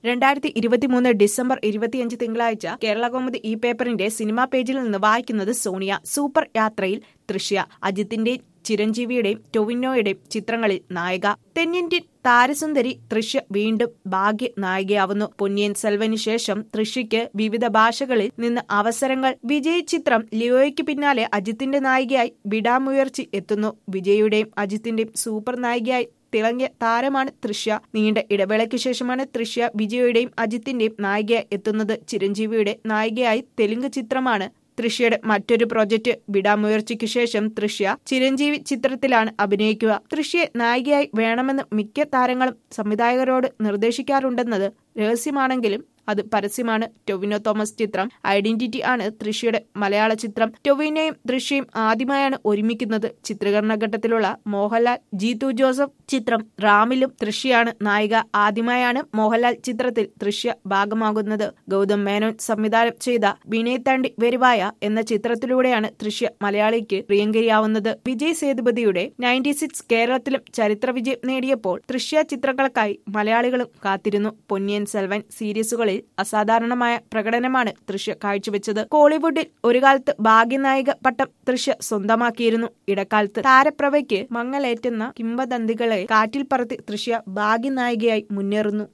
രണ്ടായിരത്തി ഇരുപത്തിമൂന്ന് ഡിസംബർ ഇരുപത്തിയഞ്ച് തിങ്കളാഴ്ച കേരള കൗമുദി ഈ പേപ്പറിന്റെ സിനിമാ പേജിൽ നിന്ന് വായിക്കുന്നത് സോണിയ സൂപ്പർ യാത്രയിൽ തൃശ്യ അജിത്തിന്റെയും ചിരഞ്ജീവിയുടെയും ടൊവിനോയുടെയും ചിത്രങ്ങളിൽ നായിക തെന്നിന്ത്യൻ താരസുന്ദരി തൃശ്യ വീണ്ടും ഭാഗ്യ നായികയാവുന്നു പൊന്നിയൻ സെൽവന് ശേഷം തൃശ്യയ്ക്ക് വിവിധ ഭാഷകളിൽ നിന്ന് അവസരങ്ങൾ വിജയ് ചിത്രം ലിയോയ്ക്ക് പിന്നാലെ അജിത്തിന്റെ നായികയായി വിടാമുയർച്ചി എത്തുന്നു വിജയുടെയും അജിത്തിന്റെയും സൂപ്പർ നായികയായി തിളങ്ങിയ താരമാണ് തൃശ്യ നീണ്ട ഇടവേളയ്ക്ക് ശേഷമാണ് തൃശ്യ വിജയുടെയും അജിത്തിന്റെയും നായികയായി എത്തുന്നത് ചിരഞ്ജീവിയുടെ നായികയായി തെലുങ്ക് ചിത്രമാണ് തൃശ്യയുടെ മറ്റൊരു പ്രോജക്റ്റ് വിടാമുയർച്ചയ്ക്ക് ശേഷം തൃശ്യ ചിരഞ്ജീവി ചിത്രത്തിലാണ് അഭിനയിക്കുക തൃശ്യയെ നായികയായി വേണമെന്ന് മിക്ക താരങ്ങളും സംവിധായകരോട് നിർദ്ദേശിക്കാറുണ്ടെന്നത് രഹസ്യമാണെങ്കിലും അത് പരസ്യമാണ് ടൊവിനോ തോമസ് ചിത്രം ഐഡന്റിറ്റി ആണ് തൃശ്യയുടെ മലയാള ചിത്രം ടൊവിനോയും തൃശ്യയും ആദ്യമായാണ് ഒരുമിക്കുന്നത് ചിത്രീകരണ ഘട്ടത്തിലുള്ള മോഹൻലാൽ ജീതു ജോസഫ് ചിത്രം റാമിലും തൃശ്യയാണ് നായിക ആദ്യമായാണ് മോഹൻലാൽ ചിത്രത്തിൽ തൃശ്യ ഭാഗമാകുന്നത് ഗൗതം മേനോൻ സംവിധാനം ചെയ്ത വിനയ് തണ്ടി വെരുവായ എന്ന ചിത്രത്തിലൂടെയാണ് തൃശ്യ മലയാളിക്ക് പ്രിയങ്കരിയാവുന്നത് വിജയ് സേതുപതിയുടെ നയൻറ്റി സിക്സ് കേരളത്തിലും ചരിത്ര വിജയം നേടിയപ്പോൾ തൃശ്യ ചിത്രങ്ങൾക്കായി മലയാളികളും കാത്തിരുന്നു പൊന്നിയൻ സെൽവൻ സീരീസുകളിൽ അസാധാരണമായ പ്രകടനമാണ് തൃശ്യ കാഴ്ചവെച്ചത് കോളിവുഡിൽ ഒരു കാലത്ത് ഭാഗ്യനായിക പട്ടം തൃശ്യ സ്വന്തമാക്കിയിരുന്നു ഇടക്കാലത്ത് താരപ്രഭയ്ക്ക് മങ്ങലേറ്റുന്ന കിംവദന്തികളെ കാറ്റിൽ പറത്തി തൃശ്യ ഭാഗ്യനായികയായി മുന്നേറുന്നു